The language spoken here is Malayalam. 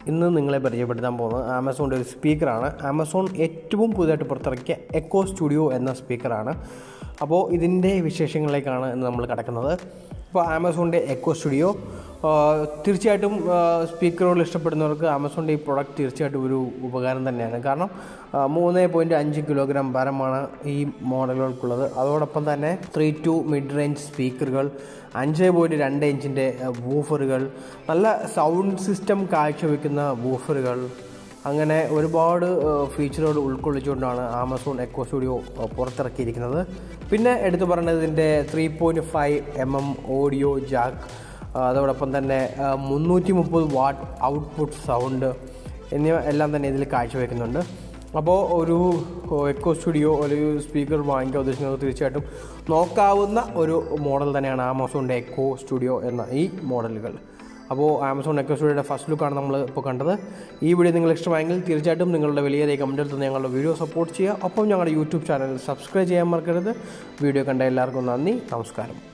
ഇന്ന് നിങ്ങളെ പരിചയപ്പെടുത്താൻ പോകുന്നത് ആമസോണിൻ്റെ ഒരു സ്പീക്കറാണ് ആമസോൺ ഏറ്റവും പുതുതായിട്ട് പുറത്തിറക്കിയ എക്കോ സ്റ്റുഡിയോ എന്ന സ്പീക്കറാണ് അപ്പോൾ ഇതിൻ്റെ വിശേഷങ്ങളിലേക്കാണ് ഇന്ന് നമ്മൾ കിടക്കുന്നത് ഇപ്പോൾ ആമസോണിൻ്റെ എക്കോ സ്റ്റുഡിയോ ആ, തീർച്ചയായിട്ടും ആ, സ്പീക്കറുകൾ ഇഷ്ടപ്പെടുന്നവർക്ക് ആമസോണിൻ്റെ ഈ പ്രൊഡക്റ്റ് തീർച്ചയായിട്ടും ഒരു ഉപകാരം തന്നെയാണ് കാരണം ആ, മൂന്ന് പോയിൻറ്റ് അഞ്ച് കിലോഗ്രാം ഭാരമാണ് ഈ മോഡലുകൾക്കുള്ളത് അതോടൊപ്പം തന്നെ ത്രീ ടു മിഡ് റേഞ്ച് സ്പീക്കറുകൾ അഞ്ച് പോയിൻറ്റ് രണ്ട് ഇഞ്ചിൻ്റെ വൂഫറുകൾ നല്ല സൗണ്ട് സിസ്റ്റം കാഴ്ചവെക്കുന്ന വൂഫറുകൾ അങ്ങനെ ഒരുപാട് ഫീച്ചറുകൾ ഉൾക്കൊള്ളിച്ചുകൊണ്ടാണ് ആമസോൺ എക്കോ സ്റ്റുഡിയോ ആ, പുറത്തിറക്കിയിരിക്കുന്നത് പിന്നെ എടുത്തു പറയുന്നത് ഇതിൻ്റെ three point five M M audio jack അതോടൊപ്പം തന്നെ മുന്നൂറ്റി മുപ്പത് വാട്ട് ഔട്ട്പുട്ട് സൗണ്ട് എന്നിവ എല്ലാം തന്നെ ഇതിൽ കാഴ്ചവെക്കുന്നുണ്ട് അപ്പോൾ ഒരു എക്കോ സ്റ്റുഡിയോ ഒരു സ്പീക്കർ വാങ്ങിക്കാൻ ഉദ്ദേശിക്കുന്നത് തീർച്ചയായിട്ടും നോക്കാവുന്ന ഒരു മോഡൽ തന്നെയാണ് ആമസോണിൻ്റെ എക്കോ സ്റ്റുഡിയോ എന്ന ഈ മോഡലുകൾ അപ്പോൾ ആമസോൺ എക്കോ സ്റ്റുഡിയോയുടെ ഫസ്റ്റ് ലുക്കാണ് നമ്മൾ ഇപ്പോൾ കണ്ടത് ഈ വീഡിയോ നിങ്ങൾ ഇഷ്ടമായെങ്കിൽ തീർച്ചയായിട്ടും നിങ്ങളുടെ വലിയ കമൻറ്റിൽ തന്നെ ഞങ്ങളുടെ വീഡിയോ സപ്പോർട്ട് ചെയ്യുക ഒപ്പം ഞങ്ങളുടെ യൂട്യൂബ് ചാനൽ സബ്സ്ക്രൈബ് ചെയ്യാൻ മറക്കരുത് വീഡിയോ കണ്ട എല്ലാവർക്കും നന്ദി നമസ്കാരം